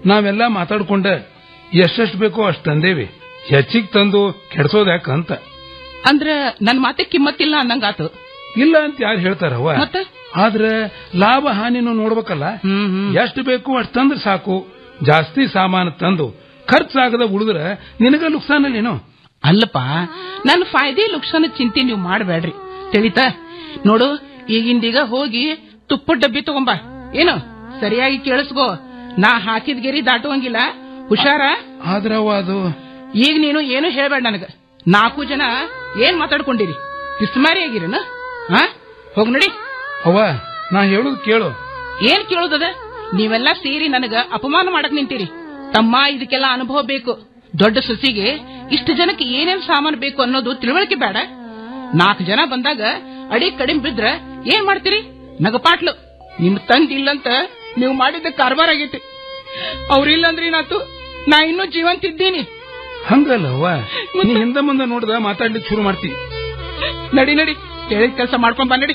ನಾವೆಲ್ಲ ಮಾತಾಡ್ಕೊಂಡ ಎಷ್ಟೆಷ್ಟು ಬೇಕೋ ಅಷ್ಟು ತಂದೇವಿ ಹೆಚ್ಚಿಗೆ ತಂದು ಕೆಡ್ಸೋದ್ ಯಾಕಂತ ಅಂದ್ರ ನನ್ ಮಾತೆ ಕಿಮ್ಮತ್ತಿಲ್ಲ ಅನ್ನಂಗಾತು ಇಲ್ಲ ಅಂತ ಯಾರು ಹೇಳ್ತಾರವ್ವ ಮತ್ತ ಆದ್ರೆ ಲಾಭ ಹಾನಿನೂ ನೋಡ್ಬೇಕಲ್ಲ ಹ್ಮ್ ಹ್ಮ್ ಎಷ್ಟು ಬೇಕು ಅಷ್ಟು ತಂದ್ರೆ ಸಾಕು ಜಾಸ್ತಿ ಸಾಮಾನು ತಂದು ಖರ್ಚಾಗದ ಉಳಿದ್ರ ನಿನಗ ನುಕ್ಸಾನಲ್ಲೇನೋ ಅಲ್ಲಪ್ಪ ನನ್ನ ಫಾಯ್ದೆ ಲುಕ್ಷಾನ ಚಿಂತೆ ನೀವು ಮಾಡಬೇಡ್ರಿ ತಿಳಿತಾ ನೋಡು ಈಗಿಂದೀಗ ಹೋಗಿ ತುಪ್ಪದ ಡಬ್ಬಿ ತಗೊಂಬ ಏನು ಸರಿಯಾಗಿ ಕೇಳಿಸ್ಕೋ ನಾ ಹಾಕಿದ ಗೆರಿ ದಾಟುವಂಗಿಲ್ಲ ಹುಷಾರ ಆದ್ರವ್ವ ಅದು ಈಗ ನೀನು ಏನು ಹೇಳ್ಬೇಡ ನನಗ ನಾಲ್ಕು ಜನ ಏನ್ ಮಾತಾಡ್ಕೊಂಡಿರಿ ಕಿಸ್ಮಾರಿ ಆಗಿರನ ಹಾ ಹೋಗ್ ನಡಿ ಅವ್ವ ನಾ ಹೇಳುದು ಕೇಳು ಏನ್ ಕೇಳೋದದ ನೀವೆಲ್ಲ ಸೇರಿ ನನಗ ಅಪಮಾನ ಮಾಡಕ್ ನಿಂತೀರಿ ತಮ್ಮ ಇದಕ್ಕೆಲ್ಲ ಅನುಭವ ಬೇಕು ದೊಡ್ಡ ಸೊಸಿಗೆ ಇಷ್ಟು ಜನಕ್ಕೆ ಏನೇನ್ ಸಾಮಾನು ಬೇಕು ಅನ್ನೋದು ತಿಳುವಳಿಕೆ ಬೇಡ ನಾಲ್ಕು ಜನ ಬಂದಾಗ ಅಡಿ ಕಡಿಮೆ ಬಿದ್ರ ಏನ್ ಮಾಡ್ತೀರಿ ನಗಪಾಟ್ಲು ನಿಮ್ ತಂದೆ ಇಲ್ಲಂತ ನೀವು ಮಾಡಿದ್ದ ಕಾರ್ಬಾರ್ ಆಗೈತಿ ಅವ್ರಿಲ್ಲಂದ್ರೆ ಏನಾತು ನಾ ಇನ್ನೂ ಜೀವಂತ ಇದ್ದೀನಿ ಹಂಗಲ್ಲ ಅವ್ವ ನೀ ಹಿಂದೆ ಮುಂದೆ ನೋಡ್ದ ಮಾತಾಡ್ಲಿಕ್ಕೆ ಶುರು ಮಾಡ್ತಿ ನಡಿ ನಡಿ ಹೇಳಿದ ಕೆಲಸ ಮಾಡ್ಕೊಂಡ್ ಬಾ ನಡಿ